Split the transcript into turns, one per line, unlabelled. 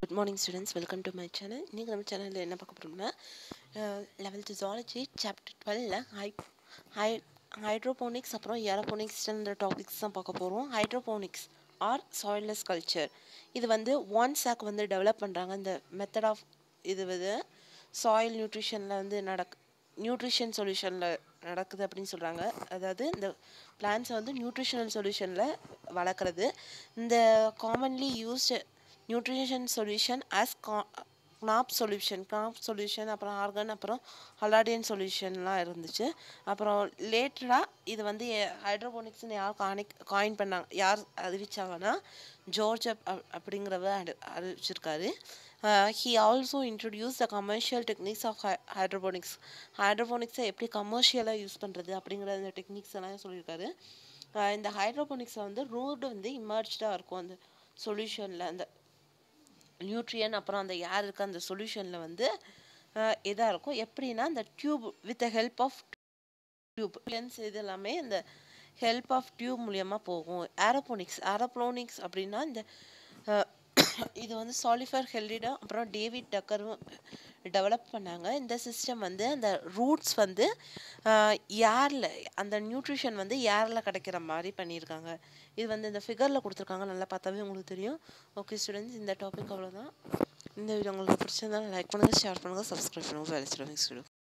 good morning students welcome to my channel இன்றைக்கி நம்ம சேனலில் என்ன பார்க்க போகிறோம்னா லெவல்த்து ஜாலஜி சாப்டர் டுவெல்ல ஹை ஹை ஹைட்ரோபோனிக்ஸ் அப்புறம் ஏரோபோனிக்ஸ்ன்ற டாபிக்ஸ் தான் பார்க்க போகிறோம் ஹைட்ரோபோனிக்ஸ் ஆர் சாயில்லெஸ் கல்ச்சர் இது வந்து ஒன் சாக் வந்து டெவலப் பண்ணுறாங்க இந்த மெத்தட் ஆஃப் இது வந்து சாயில் நியூட்ரிஷனில் வந்து நடக் நியூட்ரிஷன் சொல்யூஷனில் நடக்குது அப்படின்னு சொல்கிறாங்க அதாவது இந்த பிளான்ஸை வந்து நியூட்ரிஷனல் சொல்யூஷனில் வளர்க்குறது இந்த commonly used nutrition solution as கா நாப் சொல்யூஷன் நாப் சொல்யூஷன் அப்புறம் ஆர்கன் அப்புறம் ஹலாடியன் சொல்யூஷன்லாம் இருந்துச்சு அப்புறம் லேட்டராக இது வந்து ஹைட்ரோபோனிக்ஸ்னு யார் காணிக் காயின் பண்ணாங்க யார் அறிவிச்சாங்கன்னா ஜோர்ஜ் அப் அப்படிங்கிறவர் அறி அறிவிச்சிருக்காரு he also introduce the commercial techniques of hydroponics ஹைட்ரோபோனிக்ஸை எப்படி கமர்ஷியலாக யூஸ் பண்ணுறது அப்படிங்கிற அந்த டெக்னிக்ஸ் எல்லாம் சொல்லியிருக்காரு இந்த ஹைட்ரோபோனிக்ஸை வந்து ரூட் வந்து இமர்ஜ்டாக இருக்கும் அந்த சொல்யூஷனில் அந்த நியூட்ரியன் அப்புறம் அந்த ஏர் இருக்க அந்த சொல்யூஷனில் வந்து இதாக இருக்கும் எப்படின்னா அந்த tube with the help of tube lens இது எல்லாமே இந்த ஹெல்ப் ஆஃப் டியூப் மூலியமாக போகும் ஏரோபோனிக்ஸ் ஏரோப்ளோனிக்ஸ் அப்படின்னா இந்த இது வந்து சாலிஃபர் ஹெல்ரிடா அப்புறம் டேவிட் டக்கரும் டெவலப் பண்ணாங்க இந்த சிஸ்டம் வந்து அந்த ரூட்ஸ் வந்து ஏரில் அந்த நியூட்ரிஷன் வந்து ஏரில் கிடைக்கிற மாதிரி பண்ணியிருக்காங்க இது வந்து இந்த ஃபிகரில் கொடுத்துருக்காங்க நல்லா பார்த்தாவே உங்களுக்கு தெரியும் ஓகே ஸ்டூடெண்ட்ஸ் இந்த டாபிக் அவ்வளோதான் இந்த வீடியோ உங்களுக்கு பிடிச்சிருந்தா லைக் பண்ணுங்கள் ஷேர் பண்ணுங்கள் சப்ஸ்கிரைப் பண்ணுங்கள் வேலை ஸ்டூடெண்ட்ஸ்